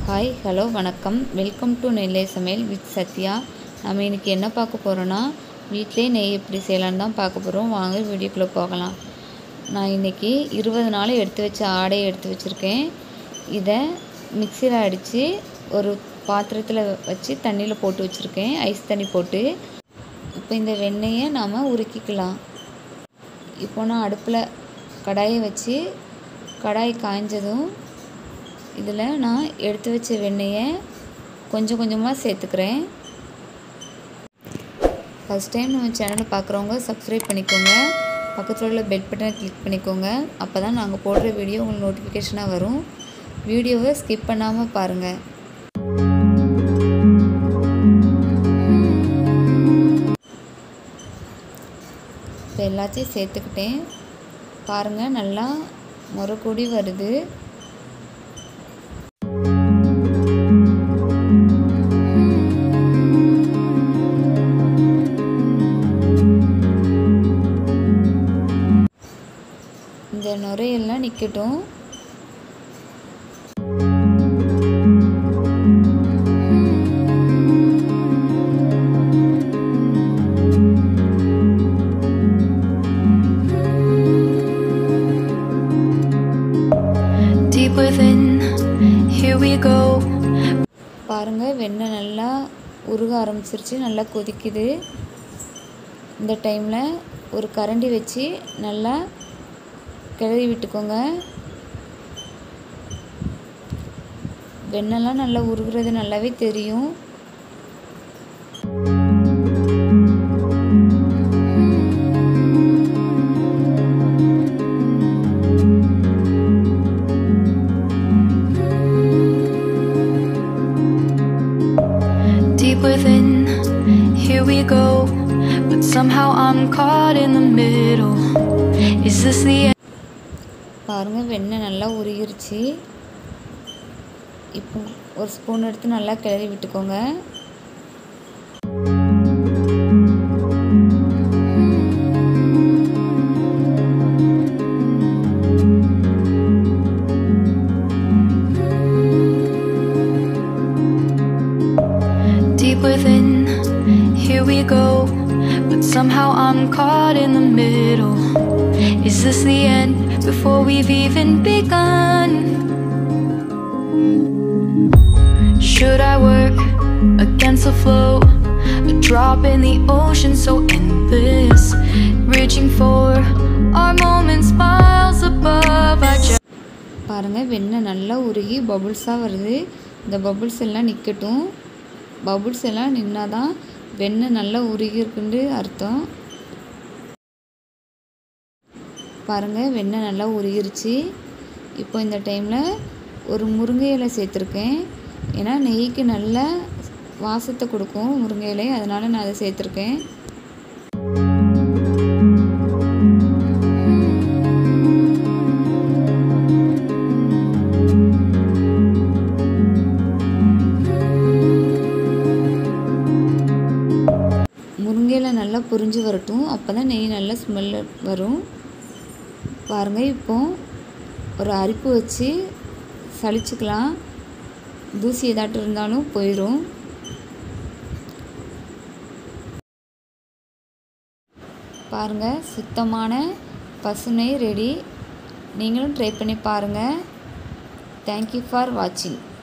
Hi hello வணக்கம் welcome to Nellai Samayal with Sathya நம்ம இன்றைக்கி என்ன பார்க்க போகிறோன்னா வீட்டிலே நெய் எப்படி செய்யலான்னு தான் பார்க்க போகிறோம் வாங்க வீடியோக்குள்ளே போகலாம் நான் இன்றைக்கி இருபது நாள் எடுத்து வச்ச ஆடையை எடுத்து வச்சுருக்கேன் இதை மிக்சியில் அடித்து ஒரு பாத்திரத்தில் வச்சு தண்ணியில் போட்டு வச்சுருக்கேன் ஐஸ் தண்ணி போட்டு இப்போ இந்த வெண்ணெயை நாம் உருக்கிக்கலாம் இப்போ நான் அடுப்பில் கடாயை வச்சு கடாய் காய்ஞ்சதும் இதில் நான் எடுத்து வச்ச வெண்ணெயை கொஞ்சம் கொஞ்சமாக சேர்த்துக்கிறேன் ஃபஸ்ட் டைம் நம்ம சேனலை பார்க்குறவங்க சப்ஸ்கிரைப் பண்ணிக்கோங்க பக்கத்தில் உள்ள பெல் பட்டனை கிளிக் பண்ணிக்கோங்க அப்போ தான் நாங்கள் போடுற வீடியோ உங்களுக்கு நோட்டிஃபிகேஷனாக வரும் வீடியோவை ஸ்கிப் பண்ணாமல் பாருங்கள் இப்போ எல்லாத்தையும் சேர்த்துக்கிட்டேன் பாருங்கள் நல்லா முறைக்கூடி வருது இந்த நுரையெல்லாம் நிற்கட்டும் Deep within, here we go. பாருங்கள் வெண்ணெய் நல்லா உருக ஆரம்பிச்சிருச்சு நல்லா கொதிக்குது இந்த டைமில் ஒரு கரண்டி வச்சு நல்லா கிளறி விட்டுக்கோங்க வெண்ணெய்லாம் நல்லா உருகுறது நல்லாவே தெரியும் Deep within, here we go. But somehow I'm caught in the middle. Is this the end? பாருங்கள் வெண்ணெய் நல்லா உருகிருச்சு இப்போ ஒரு ஸ்பூன் எடுத்து நல்லா கிளறி விட்டுக்கோங்க Deep within, here we go. But somehow I'm caught in the middle. Is this the end before we've even begun? Should I work against the flow? A drop in the ocean so endless. Reaching for our moments miles above. I just பாருங்கள் வெண்ணெய் நல்லா உருகி பபுள்ஸாக வருது இந்த bubbles எல்லாம் நிற்கட்டும் bubbles எல்லாம் நின்னால் தான் வெண்ணெய் நல்லா உருகி இருக்குன்னு அர்த்தம் பாருங்கள் வெண்ணெய் நல்லா உருகிருச்சு இப்போ இந்த டைமில் ஒரு முருங்கை இலை சேர்த்துருக்கேன் ஏன்னா நெய்க்கு நல்ல வாசத்தை கொடுக்கும் முருங்கை இலை அதனால் நான் அதை சேர்த்துருக்கேன் முருங்கையில் நல்லா புரிஞ்சு வரட்டும் அப்போ தான் நெய் நல்லா ஸ்மெல் வரும் பாருங்கள் இப்போ ஒரு அரிப்பு வச்சு சளிச்சுக்கலாம் தூசி ஏதாட்டும் இருந்தாலும் போயிடும் பாருங்கள் சுத்தமான பசுனை ரெடி நீங்களும் ட்ரை பண்ணி பாருங்கள் தேங்க்யூ ஃபார் வாட்சிங்